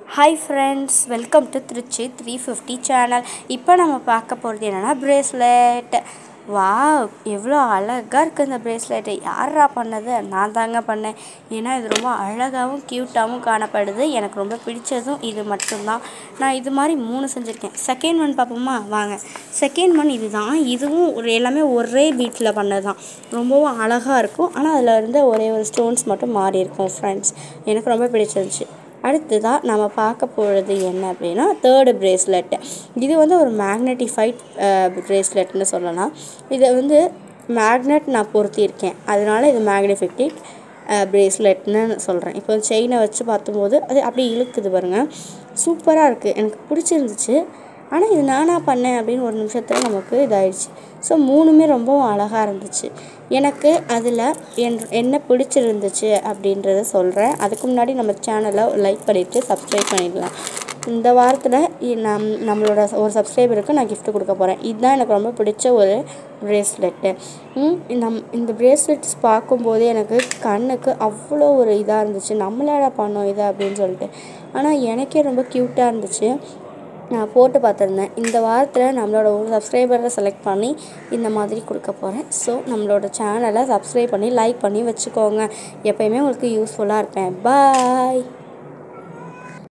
hi friends welcome to Trichy three fifty channel இப்போ நம்ம பார்க்க போகிறது என்னென்னா பிரேஸ்லெட் வாவ் எவ்வளோ அழகாக இருக்குது இந்த பிரேஸ்லெட்டு யாரா பண்ணது நான் தாங்க பண்ணேன் ஏன்னா இது ரொம்ப அழகாகவும் க்யூட்டாகவும் காணப்படுது எனக்கு ரொம்ப பிடிச்சதும் இது மட்டும்தான் நான் இது மாதிரி மூணு செஞ்சுருக்கேன் செகண்ட் ஒன் பார்ப்போமா வாங்க செகண்ட் ஒன் இது தான் இதுவும் ஒரு எல்லாமே ஒரே பீட்டில் பண்ணது தான் ரொம்பவும் அழகாக இருக்கும் ஆனால் அதில் இருந்த ஒரே ஒரு ஸ்டோன்ஸ் மட்டும் மாறி இருக்கும் ஃப்ரெண்ட்ஸ் எனக்கு ரொம்ப பிடிச்சிருந்துச்சு அடுத்ததாக நம்ம பார்க்க போகிறது என்ன அப்படின்னா தேர்டு பிரேஸ்லெட்டு இது வந்து ஒரு மேக்னட்டிஃபைட் பிரேஸ்லெட்னு சொல்லலாம் இதை வந்து மேக்னெட் நான் பொருத்தியிருக்கேன் அதனால இது மேக்னிஃபிக்டிக் பிரேஸ்லெட்னு சொல்கிறேன் இப்போ செயினை வச்சு பார்த்தும்போது அது அப்படியே இழுக்குது பாருங்கள் சூப்பராக இருக்குது எனக்கு பிடிச்சிருந்துச்சு ஆனால் இது நானாக பண்ணேன் அப்படின்னு ஒரு நிமிஷத்தில் நமக்கு இதாயிடுச்சு ஸோ மூணுமே ரொம்பவும் அழகாக இருந்துச்சு எனக்கு அதில் என் என்ன பிடிச்சிருந்துச்சு அப்படின்றத சொல்கிறேன் அதுக்கு முன்னாடி நம்ம சேனலை லைக் பண்ணிவிட்டு சப்ஸ்கிரைப் பண்ணிடலாம் இந்த வாரத்தில் நம் நம்மளோட ஒரு சப்ஸ்கிரைபருக்கு நான் gift கொடுக்க போகிறேன் இதுதான் எனக்கு ரொம்ப பிடிச்ச ஒரு ப்ரேஸ்லெட்டு நம் இந்த ப்ரேஸ்லெட்ஸ் பார்க்கும்போதே எனக்கு கண்ணுக்கு அவ்வளோ ஒரு இதாக இருந்துச்சு நம்மளாட பண்ணோம் இதை அப்படின்னு சொல்லிட்டு ஆனால் எனக்கே ரொம்ப க்யூட்டாக இருந்துச்சு நான் போட்டு பார்த்துருந்தேன் இந்த வாரத்தில் நம்மளோட ஒரு சப்ஸ்கிரைபரை செலக்ட் பண்ணி இந்த மாதிரி கொடுக்க போகிறேன் ஸோ நம்மளோட சேனலை சப்ஸ்கிரைப் பண்ணி லைக் பண்ணி வச்சுக்கோங்க எப்போயுமே உங்களுக்கு யூஸ்ஃபுல்லாக இருப்பேன் பாய்